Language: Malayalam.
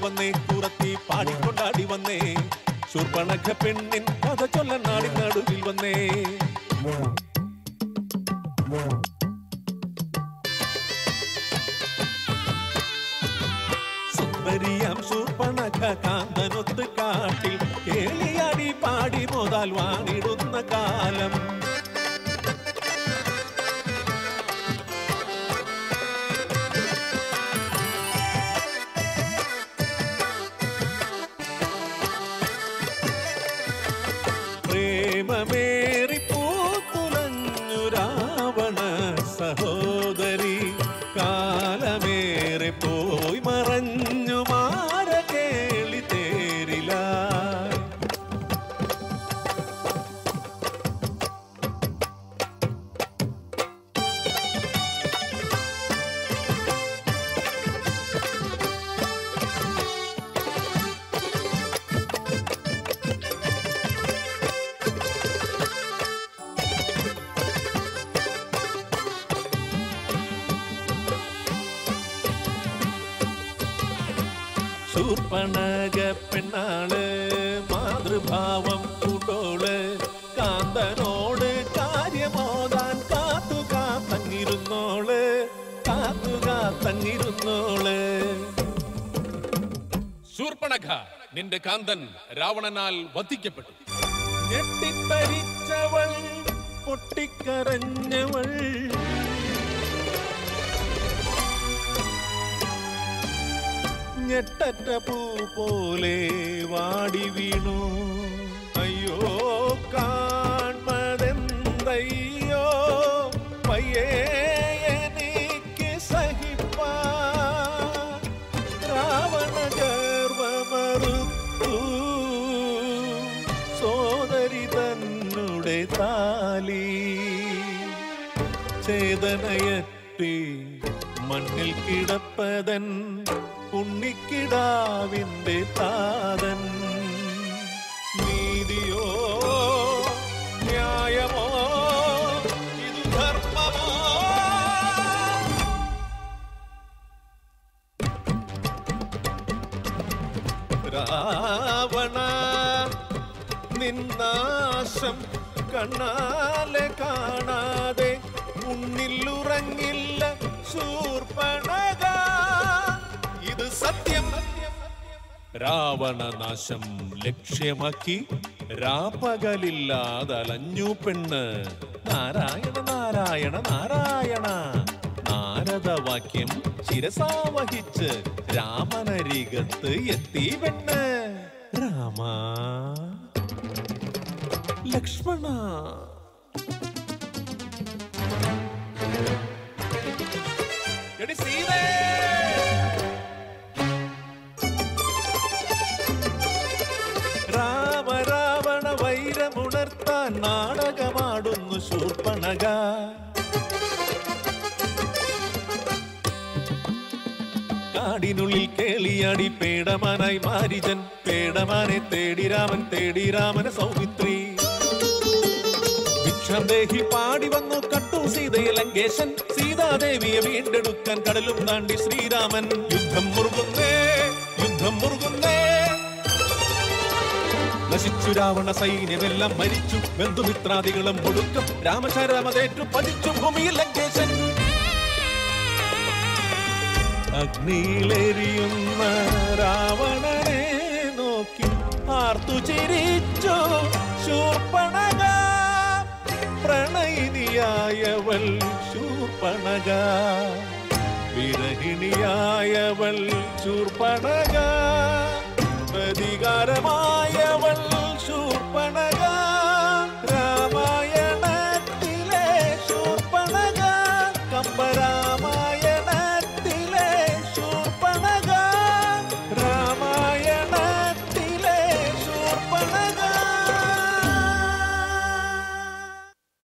വന്നേ കുറത്തി പാടിക്കൊണ്ടാടി വന്നേ ശൂർപ്പണഖ പെണ്ണിൻ കഥ ചൊല്ലൻ നാടി നടുവിൽ വന്നേ സുന്ദരിയാം ശൂർപ്പണഖ കാന്തനൊത്ത് കാട്ടിൽ കേളിയാടി പാടി മോതാൽ വാണിടുന്ന കാലം പ്രേമമേറി പൂത്തുലഞ്ഞു രാവണ സഹോദരി കാലമേറെ പോയി മറഞ്ഞു മാര കേളി തേരില ശൂർപ്പണക പെണ്ണാള് മാതൃഭാവം കൂട്ടോള് കാന്തനോട് കാര്യമോതാൻ കാത്തു കാത്തങ്ങിരുന്നോള് കാത്തു കാത്തങ്ങിരുന്നോള് ശൂർപ്പണഖ നിന്റെ കാന്തൻ രാവണനാൽ വധിക്കപ്പെട്ടു ഞെട്ടിത്തരിച്ചവൾ പൊട്ടിക്കരഞ്ഞവൾ ഞെട്ടറ്റ പൂ പോലെ വാടി വീണു അയ്യോ കാൺമതെന്തയ്യോ പയ്യേ എനിക്ക് സഹിപ്പാൻ രാവണ ഗർവമറുത്തു സോദരി തന്നുടെ താലി ചേതനയറ്റി മണ്ണിൽ കിടപ്പതൻ ഉണ്ണിക്കിടാവിന്റെ താതൻ നീതിയോ ന്യായമോ ഇത് ധർമ്മമോ രാവണ നിന്നാശം കണ്ണാലെ കാണാതെ ഉണ്ണില്ലുറങ്ങില്ല ശൂർപ്പണക ഇത് സത്യം രാവണനാശം ലക്ഷ്യമാക്കി രാപ്പകലില്ലാതലഞ്ഞു പെണ്ണ് നാരായണ നാരായണ നാരായണ നാരദവാക്യം ശിരസാവഹിച്ച് രാമനരികത്ത് എത്തി പെണ്ണ് രാമ ലക്ഷ്മണ എടി സീതേ രാമ രാവണ വൈരമുണർത്താൻ നാടകമാടുന്നു ശൂർപ്പണക കാടിനുള്ളിൽ കേളിയാടി പേടമാനായി മാരിജൻ പേടമാനെ തേടി രാമൻ തേടി രാമന സൗമിത്രി ഭിക്ഷാന്തേഹി പാടി വന്നു കട്ടു സീതയെ ലങ്കേശൻ സീതാദേവിയെ വീണ്ടെടുക്കാൻ കടലും താണ്ടി ശ്രീരാമൻ യുദ്ധം മുറുകുന്നേ യുദ്ധം മുറുകുന്നേ നശിച്ചു രാവണ സൈന്യമെല്ലാം മരിച്ചു ബന്ധുമിത്രാദികളും ഒടുക്കം രാമശരമതേറ്റു പതിച്ചു ഭൂമിയിൽ ലങ്കേശൻ അഗ്നിയിലെരിയുന്ന രാവണനെ നോക്കി ആർത്തു ചിരിച്ചു ശൂർപ്പണക പ്രണയിനിയായവൾ ശൂർപ്പണക വിരഹിണിയായവൾ ശൂർപ്പണക പ്രതികാരമായവൾ